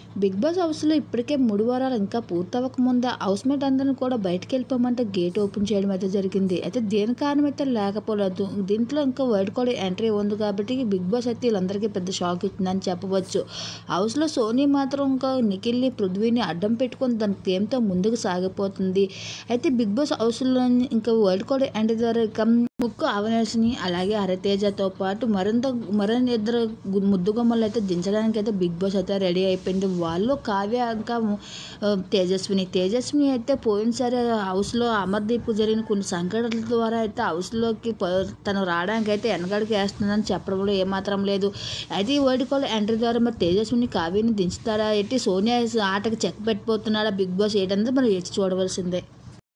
big boss హౌస్లో ఇప్పటికే మూడు వారాలు ఇంకా పూర్తవక ముందే హౌస్ మేట్ అందరిని కూడా బయటకు వెళ్ళిపోమంటే గేట్ ఓపెన్ చేయడం అయితే జరిగింది అయితే దేని కారణం అయితే లేకపోలేదు దీంట్లో ఇంకా వైట్ కార్డ్ ఎంట్రీ ఉంది కాబట్టి బిగ్ బాస్ అయితే వీళ్ళందరికీ పెద్ద షాక్ ఇచ్చిందని చెప్పవచ్చు హౌస్లో సోనీ మాత్రం ఇంకా నిఖిల్ని పృథ్వీని అడ్డం పెట్టుకొని దాని గేమ్తో ముందుకు సాగిపోతుంది అయితే బిగ్ బాస్ హౌస్లో ఇంకా వైట్ కార్డ్ ఎంట్రీ ద్వారా ఇక ముక్కు అవినాష్ని అలాగే హరితేజతో పాటు మరింత మరిన్ని ఇద్దరు గు- ముద్దుగమ్మలు అయితే దించడానికి అయితే బిగ్ బాస్ అయితే రెడీ అయిపోయింది వాళ్ళు కావ్య ఇంకా ఆ, తేజస్విని తేజస్విని అయితే పోయినసారి హౌస్లో అమర్దీప్ జరిగిన కొన్ని సంఘటనల ద్వారా అయితే హౌస్లోకి ప- తను రావడానికి అయితే వెనకడికి వేస్తుందని చెప్పడంలో ఏమాత్రం లేదు అయితే ఈ ఓడికోలు ఎంట్రీ ద్వారా మరి తేజస్విని కావ్యని దించుతారా ఎట్టి సోనియా ఆటకి చెక్ పెట్టిపోతున్నాడా బిగ్ బాస్ ఏంటంటే మనం వేచి చూడవలసిందే